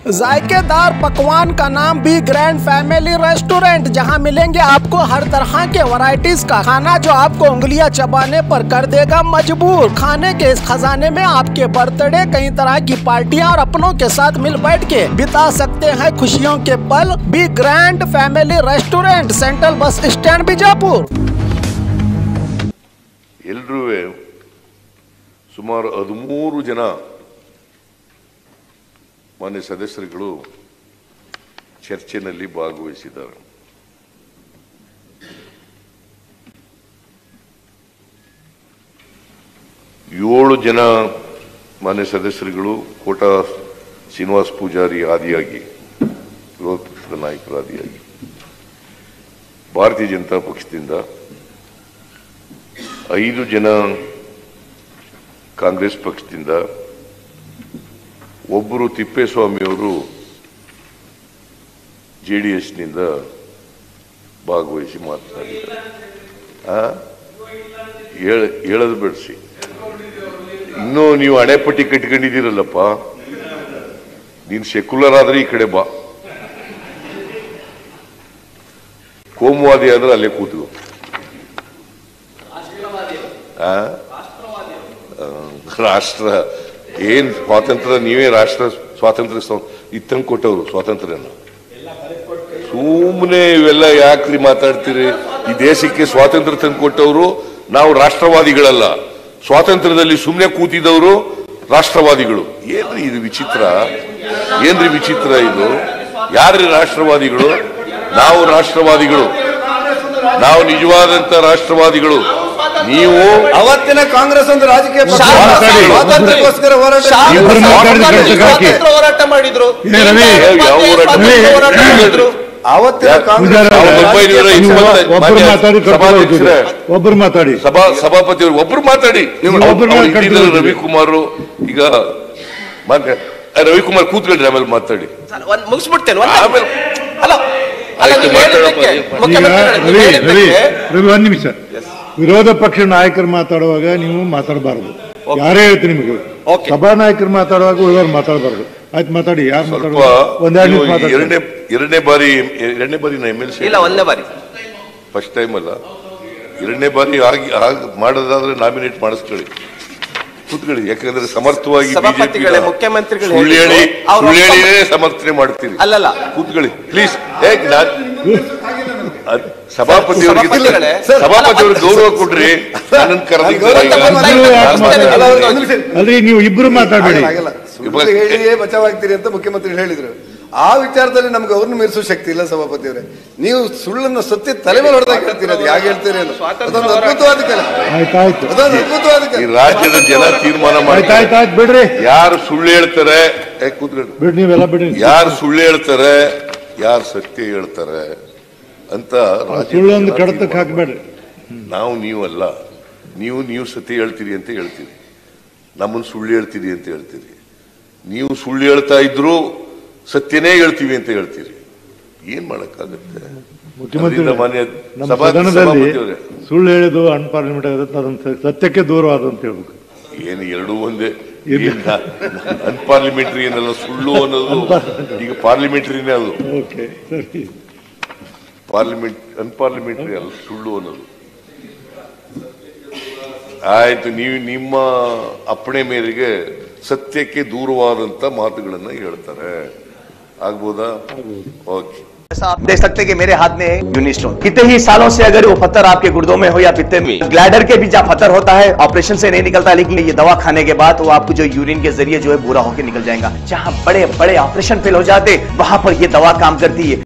जायकेदार पकवान का नाम भी ग्रैंड फैमिली रेस्टोरेंट जहां मिलेंगे आपको हर तरह के वैरायटीज का खाना जो आपको उंगलियां चबाने पर कर देगा मजबूर खाने के इस खजाने में आपके बर्थडे कई तरह की पार्टियां और अपनों के साथ मिल बैठ के बिता सकते हैं खुशियों के पल B grand family restaurant central bus stand Bijapur ಎಲ್ಲರೂ ಸುಮಾರು ಹದಿಮೂರು ಜನ ಮಾನ್ಯ ಸದಸ್ಯರುಗಳು ಚರ್ಚೆನಲ್ಲಿ ಭಾಗವಹಿಸಿದ್ದಾರೆ ಏಳು ಜನ ಮಾನ್ಯ ಸದಸ್ಯರುಗಳು ಕೋಟಾ ಶ್ರೀನಿವಾಸ್ ಪೂಜಾರಿ ಆದಿಯಾಗಿ ವಿರೋಧ ಪಕ್ಷದ ನಾಯಕರ ಆದಿಯಾಗಿ ಭಾರತೀಯ ಜನತಾ ಪಕ್ಷದಿಂದ ಐದು ಜನ ಕಾಂಗ್ರೆಸ್ ಪಕ್ಷದಿಂದ ಒಬ್ಬರು ತಿಪ್ಪೇಸ್ವಾಮಿಯವರು ಜೆ ಡಿ ಎಸ್ನಿಂದ ಭಾಗವಹಿಸಿ ಮಾತನಾಡಿದ್ದಾರೆ ಆ? ಹೇಳ- ಹೇಳೋದು ಬಿಡಿಸಿ ಇನ್ನೂ ನೀವು ಹಣೆಪಟ್ಟಿ ಕಟ್ಕೊಂಡಿದ್ದೀರಲ್ಲಪ್ಪ ನೀನು ಸೆಕ್ಯುಲರ್ ಆದ್ರೆ ಈ ಕಡೆ ಬಾ ಕೋಮುವಾದಿ ಆದ್ರೆ ಅಲ್ಲೇ ಕೂತು ಆ? ಆ, ರಾಷ್ಟ್ರ ಏನ್ ಸ್ವಾತಂತ್ರ್ಯ ನೀವೇ ರಾಷ್ಟ್ರ ಸ್ವಾತಂತ್ರ್ಯ ಸಂ- ಇದ್ ತಂದು ಕೊಟ್ಟವ್ರು ಸ್ವಾತಂತ್ರ್ಯನ ಸುಮ್ಮನೆ ಇವೆಲ್ಲ ಯಾಕ್ರಿ ಮಾತಾಡ್ತೀರಿ ಈ ದೇಶಕ್ಕೆ ಸ್ವಾತಂತ್ರ್ಯ ತಂದು ಕೊಟ್ಟವರು ನಾವು ರಾಷ್ಟ್ರವಾದಿಗಳಲ್ಲ ಸ್ವಾತಂತ್ರ್ಯದಲ್ಲಿ ಸುಮ್ಮನೆ ಕೂತಿದ್ದವರು ರಾಷ್ಟ್ರವಾದಿಗಳು ಏನ್ರಿ ಇದು ವಿಚಿತ್ರ ಏನ್ರಿ ವಿಚಿತ್ರ ಇದು ಯಾರ್ರಿ ರಾಷ್ಟ್ರವಾದಿಗಳು ನಾವು ರಾಷ್ಟ್ರವಾದಿಗಳು ನಾವು ನಿಜವಾದಂತ ರಾಷ್ಟ್ರವಾದಿಗಳು ನೀವು ಅವತ್ತಿನ ಕಾಂಗ್ರೆಸ್ ಒಂದು ರಾಜಕೀಯ ಪಕ್ಷ ಮಾತಾಡಿ. ಸ್ವಾತಂತ್ರ್ಯಕ್ಕೋಸ್ಕರ ಹೋರಾಟ ಶಾಂತ ಇಬ್ಬರು ಮಾತಾಡಿದ್ರೆ ಕಳ್ಸಕ್ಕೆ ಹಾಕಿ. ಸ್ವಾತಂತ್ರ್ಯ ಹೋರಾಟ ಮಾಡಿದ್ರು ಏ ರವಿ, ಯಾವ ಹೋರಾಟ ಸ್ವಾತಂತ್ರ್ಯ ಹೋರಾಟ ರವಿ, ಮಾಡಿದ್ರು ಅವತ್ತಿನ ಯಾರು? ಕಾಂಗ್ರೆಸ್ ಪೂಜಾರಿ ಸಾವಿರದ ಅವರೇ, ಒಂಬೈನೂರ ನೀವು ಇಪ್ಪತ್ತ- ಒಬ್ಬರು ಮಾನ್ಯ ಮಾತಾಡಿ ಸಭಾಧ್ಯಕ್ಷರೇ, ಒಬ್ಬರು ಮಾತಾಡಿ ಸಭಾ ಸಭಾಪತಿ ಅವರು ಒಬ್ರು ಮಾತಾಡಿ ನೀವು ಅವ್ರು- ಒಬ್ರು ಅವ್ರು ಮಾತಾಡಿ. ಇದ್ದಿದ್ದಾರೆ ರವಿಕುಮಾರ್ ಈಗ ಮಾನ್ಯ ಆ, ರವಿಕುಮಾರ್ ಕೂತ್ಕೊಳ್ರಿ ಆಮೇಲೆ ಮಾತಾಡಿ ಒಂದ್ ಮುಗಿಸ್ಬಿಡ್ತೇನೆ ಒಂದ್ ಆಮೇಲೆ ಅಲ್ಲ ಅಲ್ಲ ಆಯ್ತು, ನೀವು ಮಾತಾಡಪ್ಪ. ಹೇಳಿದ್ದಕ್ಕೆ ಈಗ ಮುಖ್ಯಮಂತ್ರಿಗಳೇ, ನೀವು ರವಿ ರವಿ ಹೇಳಿದ್ದಕ್ಕೆ ರವಿ ಒಂದ್ ನಿಮಿಷ ವಿರೋಧ ಪಕ್ಷ ನಾಯಕರು ಮಾತಾಡುವಾಗ ನೀವು ಮಾತಾಡಬಾರದು ಯಾರೇ ಹೇಳ್ತೀನಿ ನಿಮಗೆ Okay. ಸಭಾ ನಾಯಕರು ಮಾತಾಡುವಾಗ ಉಳಿದವ್ರು ಮಾತಾಡಬಾರದು ಆಯ್ತು ಮಾತಾಡಿ ಯಾರು ಸ್ವಲ್ಪ ಮಾತಾಡುವ ಒಂದೆರಡು ನೀವು ನಿಮಿಷ ಮಾತಾಡಿ ಎರಡನೇ ಎರಡನೇ ಬಾರಿ ಎರಡನೇ ಬಾರಿ ನಾ ಎಮ್ ಎಲ್ ಸಿ ಇಲ್ಲ ಒಂದೇ ಬಾರಿ ಫಸ್ಟ್ ಟೈಮ್ ಅಲ್ಲ ಎರಡನೇ ಬಾರಿ ಆಗಿ ಆಗ್ ಮಾಡೋದಾದ್ರೆ ನಾಮಿನೇಟ್ ಮಾಡಿಸ್ಕೊಳ್ಳಿ ಕೂತ್ಕೊಳ್ಳಿ ಯಾಕಂದ್ರೆ ಸಮರ್ಥವಾಗಿ ಸಭಾಪತಿಗಳೇ, BJP ನ ಮುಖ್ಯಮಂತ್ರಿಗಳು ಸುಳ್ಳು ಹೇಳಿ ಹೇಳಿದ್ರು. ಅವ್ರು ಸುಳ್ಳು ಒಪ್ಪ- ಹೇಳಿನೇ ಸಮರ್ಥನೆ ಮಾಡ್ತೀರಿ ಅಲ್ಲಲ್ಲ. ಕೂತ್ಕೊಳ್ಳಿ ಪ್ಲೀಸ್ ಹೇಗ್ ನಾನ್ ಅದ್- ಸಭಾಪತಿಯವರಿಗೆ ಸಭಾಪತಿಗಳೇ, ಸಭಾಪತಿಯವ್ರಿಗೆ ಗೌರವ ಕೊಡ್ರಿ ನನ್ನನ್ನು ಗೌರವ ತಗೊಂಡ್ ನೀವು ಯಾಕೆ ಮಾತಾಡಿ? ಅಲ್ಲ, ಒಂದು- ಒಂದು ನಿಮಿಷ. ಅಲ್ರಿ ನೀವು ಇಬ್ರು ಮಾತಾಡಬೇಡಿ ಆಗಲ್ಲ, ಆಗಲ್ಲ. ಸುಳ್ಳು ಹೇಳಿಯೇ ಬಚಾವಾಗ್ತೀರಿ ಅಂತ ಮುಖ್ಯಮಂತ್ರಿ ಹೇಳಿದ್ರು ಆ ವಿಚಾರದಲ್ಲಿ ನಮ್ಗೆ ಅವ್ರನ್ನ ಮೀರಿಸೋ ಶಕ್ತಿ ಇಲ್ಲ ಸಭಾಪತಿಯವರೇ ನೀವು ಸುಳ್ಳನ್ನು ಸತ್ಯ ತಲೆ ಮೇಲೆ ಹೊಡೆದಾಗ ಹೇಳ್ತೀರಿ ಅದು ಯಾಕೆ ಹೇಳ್ತೀರಿ ಏನು? ಅದೊಂದು ಅದ್ಭುತವಾದ ಕೆಲಸ ಆಯ್ತಾಯ್ತು ಅದೊಂದು ಅದ್ಭುತವಾದ ಈ ಕೆಲಸ ರಾಜ್ಯದ ಜನ ತೀರ್ಮಾನ ಮಾಡ್ತಾರೆ ಆಯ್ತಾಯ್ತಾಯ್ತು ಬಿಡ್ರಿ ಯಾರು ಸುಳ್ಳು ಹೇಳ್ತಾರೆ ಏ, ಕೂತ್ಕೊಳ್ಳಿ ಬಿಡ್ರಿ ನೀವೆಲ್ಲ ಬಿಡ್ರಿ ಯಾರು ಸುಳ್ಳು ಹೇಳ್ತಾರೆ ಯಾರು ಸತ್ಯ ಹೇಳ್ತಾರೆ ಅಂತ ರಾಜ್ಯದ ಸುಳ್ಳೊಂದು ಜನ ಕಡತಕ್ಕೆ ತೀರ್ಮಾನ ಹಾಕ್ಬೇಡ್ರಿ ನಾವು ನೀವಲ್ಲ ನೀವು ನೀವು ಸತ್ಯ ಹೇಳ್ತೀರಿ ಅಂತ ಹೇಳ್ತೀರಿ ನಮ್ಮನ್ನು ಸುಳ್ಳು ಹೇಳ್ತೀರಿ ಅಂತ ಹೇಳ್ತೀರಿ ನೀವು ಸುಳ್ಳು ಹೇಳ್ತಾ ಇದ್ರು ಸತ್ಯನೇ ಹೇಳ್ತೀವಿ ಅಂತ ಹೇಳ್ತೀರಿ ಏನ್ ಮಾಡಕ್ಕಾಗತ್ತೆ ಮುಖ್ಯಮಂತ್ರಿ ಅದರಿಂದ ಮಾನ್ಯ ನಮ್ಮ ಸಭಾ- ಸದನದಲ್ಲಿ ಸಭಾಪತಿಯವರೇ, ಸುಳ್ಳು ಹೇಳಿದು ಅನ್ಪಾರ್ಲಿಮೆಂಟ್ ಆಗುತ್ತೆ ಅದನ್ನ ಸತ್ಯಕ್ಕೆ ದೂರವಾದ ಅಂತ ಹೇಳ್ಬೇಕು ಏನು ಎರಡೂ ಒಂದೇ ಇಲ್ಲ. ಅನ್ಪಾರ್ಲಿಮೆಂಟ್ರಿ ಏನಲ್ಲ ಸುಳ್ಳು ಅನ್ನೋದು ಈಗ ಪಾರ್ಲಿಮೆಂಟ್ರಿನೇ ಅದು ಓಕೆ ಸರಿ ಪಾರ್ಲಿಮೆಂಟ್ ಅನ್ಪಾರ್ಲಿಮೆಂಟ್ರಿ ಅಲ್ಲ ಸುಳ್ಳು ಅನ್ನೋದು ಆಯ್ತು ನೀವು ನಿಮ್ಮ ಅಪ್ಪಣೆ ಮೇರೆಗೆ ಸತ್ಯಕ್ಕೆ ದೂರವಾದಂತ ಮಾತುಗಳನ್ನ ಹೇಳ್ತಾರೆ ಆಗ್ಬೋದಾ ಓಕೆ आप देख सकते हैं कि मेरे हाथ में है यूनिस्टोन कितने ही सालों से अगर वो पत्थर आपके गुर्दों में हो या पित्ते में ग्लैडर के भी जहाँ पत्थर होता है ऑपरेशन से नहीं निकलता लेकिन ये दवा खाने के बाद वो आपको जो यूरिन के जरिए जो है बुरा होकर निकल जाएगा जहाँ बड़े बड़े ऑपरेशन फेल हो जाते वहां पर ये दवा काम करती है